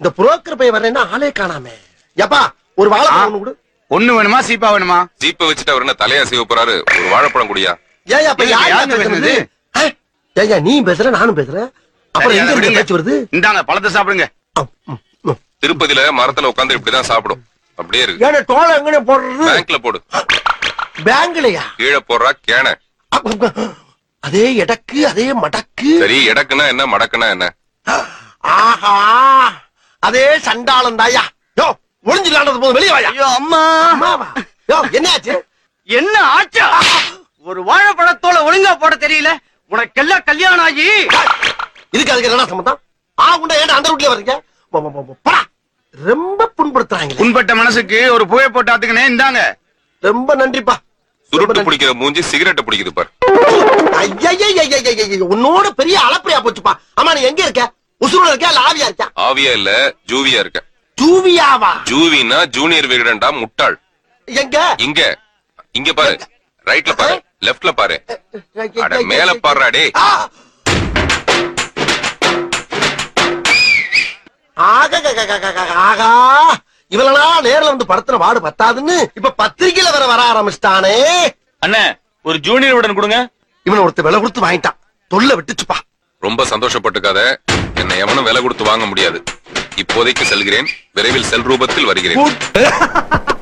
இந்த புரோக்கர் போய் வர்றேன்னா ஆளே காணாமே எப்பா ஒரு வாழைப்பழம் ஒண்ணு கொடு ஒண்ணு வேணுமா சீப்பா வேணுமா ஜீப்பை வச்சுட்டு அவர் என்ன தலையா செய்ய போறாரு ஒரு வாழைப்பழம் குடியா ஏயா அப்ப ஏங்க, யாருங்க யாருங்க பேசுறது பேசுனது? ஆ? ஏய்யா நீ பேசுற நானும் பேசுறேன் அப்புறம் சரி, எங்க அதை இருந்து விடுங்க. பேச்சு வருது இந்தாங்க பழத்தை சாப்பிடுங்க ஆ, ம், ம். திருப்பதியில மரத்துல உட்காந்து இப்படிதான் சாப்பிடும் அப்படியே இருக்கு ஏன்னா தோலை எங்கன்னு போடுறது பேங்க்ல போடு பேங்க்லயா கீழே போடுறா கேன அப்ப, அதே எடக்கு அதே மடக்கு சரி எடக்குனா என்ன மடக்குனா என்ன ஆஹா அதே சண்டாளம் தாயா யோ ஒளிஞ்சிலாண்டது போது வெளியே வாயா ஐயோ அம்மா அம்மாவா யோ என்னாச்சு என்ன ஆச்சா ஒரு வாழைப்பழத்தோல ஒழுங்கா போட தெரியல உனக்கெல்லாம் கல்யாணம் ஆகி இதுக்கு அதுக்கு என்ன சம்பந்தம் ஆ உண்டா ஏன்டா அந்த ரூட்லயே வர்றீங்க போ, போ, போ, போ, போடா ரொம்ப புண்படுத்துறாங்களே புண்பட்ட மனசுக்கு ஒரு புகை போட்டு ஆத்துக்கனே இந்தாங்க ரொம்ப நன்றிப்பா சுருட்டு பிடிக்கிற மூஞ்சி சிகரெட்டை பிடிக்குது பாரு ஐயய்யய்யய்யய்யய்யய்ய, உன்னோட பெரிய அளப்பரியா போச்சுப்பா ஆமா நீ எங்க இருக்க உசுரோட இருக்க இல்ல ஆவியா இருக்க ஆவியா இல்ல ஜூவியா இருக்க ஜூவியாவா ஜூவினா ஜூனியர் விகடன்டா முட்டாள் எங்க இங்க இங்க பாரு ரைட்ல பாரு லெஃப்ட்ல பாரு அட மேல பாருடா டேய் ஆ! ஆகககககக, ஆகா இவளனா நேர்ல வந்து படத்துல வாடு பத்தாதுன்னு இப்ப பத்திரிக்கையில வர வர ஆரம்பிச்சிட்டானே அண்ணே ஒரு ஜூனியர் உடன் கொடுங்க இவன் ஒருத்த விலை கொடுத்து வாங்கிட்டான் தொல்லை விட்டுச்சுப்பா ரொம்ப சந்தோஷப்பட்டுக்காத என்னை எவனும் விலை கொடுத்து வாங்க முடியாது இப்போதைக்கு செல்கிறேன் விரைவில் செல் ரூபத்தில் வருகிறேன் கூட்.